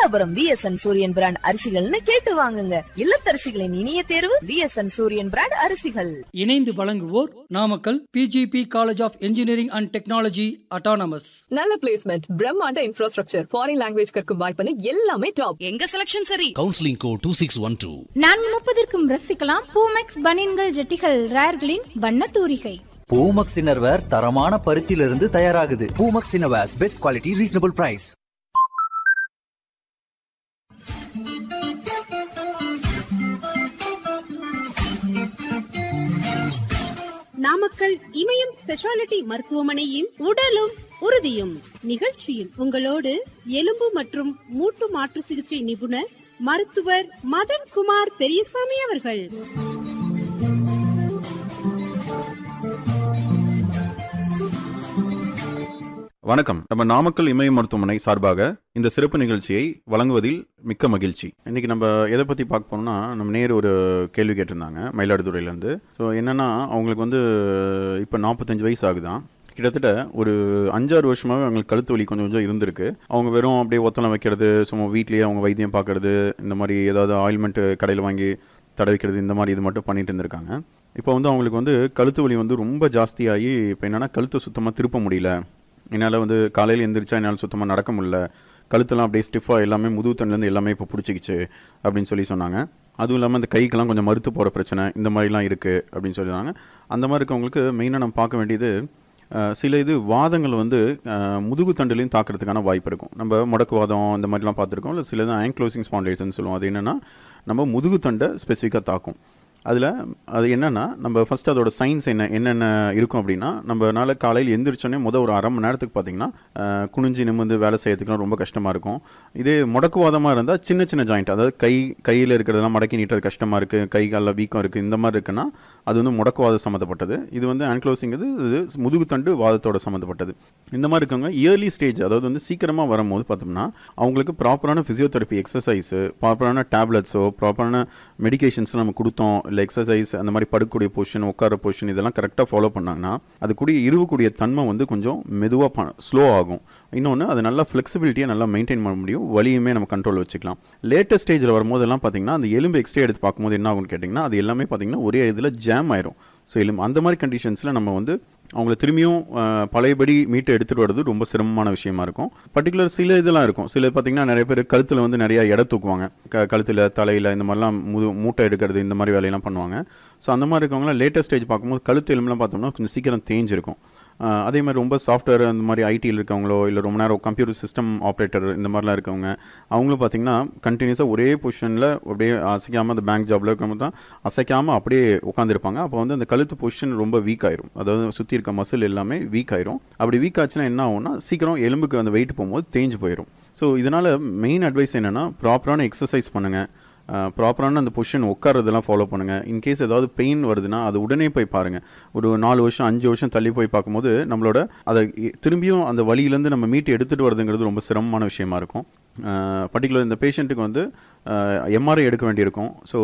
Dharapuram VSN Suriyan brand அரிசிகள்னு கேட்டு வாங்குங்க இல்லத்தரசிகளின் இனிய தேர்வு விஎஸ்என் சூரியன் பிராண்ட் அரிசிகள் இணைந்து வழங்குவோர் Namakkal PGP college of engineering and technology autonomous நல்ல பிளேஸ்மெண்ட் பிரம்மாண்ட இன்ஃப்ராஸ்ட்ரக்சர் ஃபாரின் லாங்குவேஜ் கற்கும் வாய்ப்புன்னு எல்லாமே டாப் எங்க செலக்ஷன் சரி counselling code two six one two நான்கு முப்பதற்கும் ரசிக்கலாம் பூமெக்ஸ் பனியன்கள் ஜெட்டிகள் ரேர்களின் வண்ண தூரிகை பூமக்ஸ் இன்னர்வேர் தரமான பருத்தியிலிருந்து தயாராகுது Poomex innerwears best quality reasonable price Namakkal Imayam speciality மருத்துவமனையின் உடலும் உறுதியும் நிகழ்ச்சியில் உங்களோடு எலும்பு மற்றும் மூட்டு மாற்று சிகிச்சை நிபுணர் மருத்துவர் மதன் குமார் பெரியசாமி அவர்கள் வணக்கம் நம்ம நாமக்கல் இமய மருத்துவமனை சார்பாக இந்த சிறப்பு நிகழ்ச்சியை வழங்குவதில் மிக்க மகிழ்ச்சி இன்னைக்கு நம்ம எதை பற்றி பார்க்க போனோம்னா நம்ம நேரு ஒரு கேள்வி கேட்டிருந்தாங்க மயிலாடுதுறையிலேருந்து ஸோ என்னென்னா அவங்களுக்கு வந்து இப்போ நாற்பத்தஞ்சு வயசு ஆகுதான் கிட்டத்தட்ட ஒரு அஞ்சாறு வருஷமாகவே அவங்களுக்கு கழுத்து வலி கொஞ்சம் கொஞ்சம் இருந்திருக்கு அவங்க வெறும் அப்படியே ஒத்தலம் வைக்கிறது சும்மா வீட்லேயே அவங்க வைத்தியம் பார்க்கறது இந்த மாதிரி ஏதாவது ஆயில்மெண்ட் கடையில் வாங்கி தடவிக்கிறது இந்த மாதிரி இது மட்டும் பண்ணிட்டு இருந்திருக்காங்க இப்போ வந்து அவங்களுக்கு வந்து கழுத்து வலி வந்து ரொம்ப ஜாஸ்தியாகி இப்போ என்னென்னா கழுத்தை சுத்தமாக திருப்ப முடியல என்னால் வந்து காலையில் எந்திரிச்சா என்னால் சுத்தமாக நடக்க முடியல கழுத்தெல்லாம் அப்படியே ஸ்டிஃபாக எல்லாமே முதுகுத்தன்லேருந்து எல்லாமே இப்போ பிடிச்சிக்கிச்சு அப்படின்னு சொல்லி சொன்னாங்க அதுவும் இல்லாமல் அந்த கைக்கெல்லாம் கொஞ்சம் மறுத்து போகிற பிரச்சனை இந்த மாதிரிலாம் இருக்குது அப்படின்னு சொல்லியிருந்தாங்க அந்த மாதிரி இருக்கவங்களுக்கு மெயினாக நம்ம பார்க்க வேண்டியது அஹ், சில இது வாதங்கள் வந்து அஹ், முதுகு தண்டுலையும் தாக்குறதுக்கான வாய்ப்பு இருக்கும் நம்ம முடக்குவாதம் இந்த மாதிரிலாம் பார்த்துருக்கோம் இல்லை சில இது ஆங்க்ளோசிங் ஸ்பாண்டைல்ஸ்னு சொல்லுவோம் அது என்னென்னா நம்ம முதுகு தண்டை ஸ்பெசிஃபிக்காக தாக்கும் அதில் அது என்னென்னா நம்ம ஃபஸ்ட் அதோட சயின்ஸ் என்ன என்னென்ன இருக்கும் அப்படின்னா நம்மனால காலையில் எந்திரிச்சோன்னே முதல் ஒரு அரை மணி நேரத்துக்கு பார்த்தீங்கன்னா அஹ், குனிஞ்சு நிமிர்ந்து வேலை செய்யறதுக்குலாம் ரொம்ப கஷ்டமாக இருக்கும் இதே முடக்குவாதமாக இருந்தால் சின்ன சின்ன ஜாயிண்ட் அதாவது கை கையில் இருக்கிறதெல்லாம் மடக்கி நீட்டுறது கஷ்டமாக இருக்குது கை காலில் வீக்கம் இருக்குது இந்த மாதிரி இருக்குன்னா அது வந்து முடக்குவாதம் சம்மந்தப்பட்டது இது வந்து ஆன்க்ளோசிங் இது இது முதுகுத்தண்டு வாதத்தோட சம்மந்தப்பட்டது இந்த மாதிரி இருக்கவங்க இயர்லி ஸ்டேஜ் அதாவது வந்து சீக்கிரமாக வரும்போது பார்த்தோம்னா அவங்களுக்கு ப்ராப்பரான ஃபிசியோதெரப்பி எக்ஸசைஸு ப்ராப்பரான டேப்லெட்ஸோ ப்ராப்பரான மெடிகேஷன்ஸ் நம்ம கொடுத்தோம் இல்லை எக்ஸசைஸ் அந்த மாதிரி படுக்கக்கூடிய பொசிஷன் உட்கார பொசிஷன் இதெல்லாம் கரெக்டாக ஃபாலோ பண்ணாங்கன்னா அது கூடிய இருவக்கூடிய தன்மை வந்து கொஞ்சம் மெதுவாக ஸ்லோ ஆகும் இன்னொன்று அது நல்லா ஃப்ளெக்சிபிலிட்டியை நல்லா மெயின்டைன் பண்ண முடியும் வலியுமே நம்ம கண்ட்ரோல் வச்சுக்கலாம் லேட்டஸ்ட் ஸ்டேஜில் வரும்போதெல்லாம் பார்த்தீங்கன்னா அந்த எலும்பு எக்ஸ்ட்ரா எடுத்து பார்க்கும்போது என்ன ஆகும்னு கேட்டிங்கன்னா அது எல்லாமே பார்த்தீங்கன்னா ஒரே இதில் ஜாம் ஆயிரும் ஸோ எலும்பு அந்த மாதிரி கண்டிஷன்ஸில் நம்ம வந்து அவங்கள திரும்பியும் அஹ், பழையபடி மீட்டு எடுத்துகிட்டு வர்றது ரொம்ப சிரமமான விஷயமா இருக்கும் பர்டிகுலர் சில இதெல்லாம் இருக்கும் சில பார்த்தீங்கன்னா நிறைய பேர் கழுத்தில் வந்து நிறைய எடை தூக்குவாங்க க கழுத்தில் தலையில் இந்த மாதிரிலாம் முது மூட்டை எடுக்கிறது இந்த மாதிரி வேலையெல்லாம் பண்ணுவாங்க ஸோ அந்த மாதிரி இருக்கவங்களாம் லேட்டஸ்ட் ஸ்டேஜ் பார்க்கும்போது கழுத்து எலும்புலாம் பார்த்தோம்னா கொஞ்சம் சீக்கிரம் தேஞ்சிருக்கும் அஹ், அதே மாதிரி ரொம்ப சாஃப்ட்வேர் அந்த மாதிரி ஐடியில் இருக்கவங்களோ இல்லை ரொம்ப நேரம் கம்ப்யூட்டர் சிஸ்டம் ஆப்ரேட்டர் இந்த மாதிரிலாம் இருக்கவங்க அவங்களும் பார்த்தீங்கன்னா கண்டினியூஸாக ஒரே பொசிஷனில் அப்படியே அசைக்காமல் அந்த பேங்க் ஜாப்ல இருக்கவங்க தான் அசைக்காமல் அப்படியே உட்காந்துருப்பாங்க அப்போ வந்து அந்த கழுத்து பொசிஷன் ரொம்ப வீக் ஆயிரும் அதாவது சுற்றி இருக்க மசில் எல்லாமே வீக் ஆயிரும் அப்படி வீக் ஆச்சுன்னா என்ன ஆகும்னா சீக்கிரம் எலும்புக்கு அந்த வெயிட் போகும்போது தேஞ்சு போயிடும் ஸோ இதனால் மெயின் அட்வைஸ் என்னென்னா ப்ராப்பரான எக்ஸசைஸ் பண்ணுங்கள் ப்ராப்பரான அந்த பொசிஷன் உட்காரதெல்லாம் ஃபாலோ பண்ணுங்கள் இன்கேஸ் ஏதாவது பெயின் வருதுன்னா அது உடனே போய் பாருங்கள் ஒரு நாலு வருஷம் அஞ்சு வருஷம் தள்ளி போய் பார்க்கும்போது நம்மளோட அதை இ- திரும்பியும் அந்த வலியிலேருந்து நம்ம மீட்டு எடுத்துகிட்டு வரதுங்கிறது ரொம்ப சிரமமான விஷயமா இருக்கும் பர்டிகுலர் இந்த பேஷண்ட்டுக்கு வந்து எம்ஆர்ஐ எடுக்க வேண்டியிருக்கும் ஸோ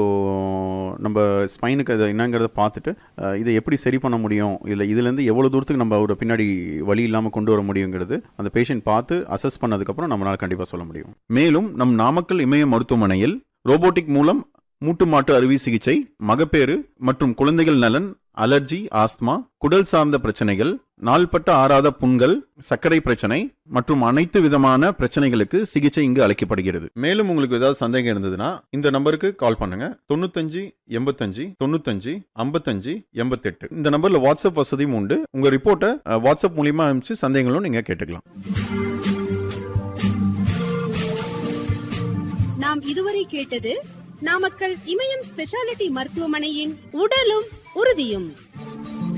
நம்ம ஸ்பைனுக்கு அது என்னங்கிறத பார்த்துட்டு அஹ், இதை எப்படி சரி பண்ண முடியும் இல்லை இதுலேருந்து எவ்வளோ தூரத்துக்கு நம்ம ஒரு பின்னாடி வலி இல்லாமல் கொண்டு வர முடியுங்கிறது அந்த பேஷண்ட் பார்த்து அசஸ் பண்ணதுக்கப்புறம் நம்மளால் கண்டிப்பாக சொல்ல முடியும் மேலும் நம் நாமக்கல் இமய மருத்துவமனையில் ரோபோட்டிக் மூலம் மூட்டு மாட்டு அறுவை சிகிச்சை மகப்பேறு மற்றும் குழந்தைகள் நலன் அலர்ஜி ஆஸ்துமா குடல் சார்ந்த பிரச்சனைகள் நாள்பட்ட ஆறாத புண்கள் சர்க்கரை பிரச்சனை மற்றும் அனைத்து விதமான பிரச்சனைகளுக்கு சிகிச்சை இங்கு அளிக்கப்படுகிறது மேலும் உங்களுக்கு ஏதாவது சந்தேகம் இருந்ததுன்னா இந்த நம்பருக்கு கால் பண்ணுங்க தொண்ணூத்தஞ்சு எண்பத்தஞ்சு தொண்ணூத்தஞ்சு ஐம்பத்தஞ்சு எண்பத்தெட்டு இந்த நம்பர்ல வாட்ஸ்அப் வசதியும் உண்டு உங்க ரிப்போர்ட்டை அஹ், வாட்ஸ்அப் மூலியமா அனுப்பிச்சு சந்தேகங்களும் நீங்க கேட்டுக்கலாம் நாம் இதுவரை கேட்டது நாமக்கல் இமயம் ஸ்பெஷாலிட்டி மருத்துவமனையின் உடலும் உறுதியும்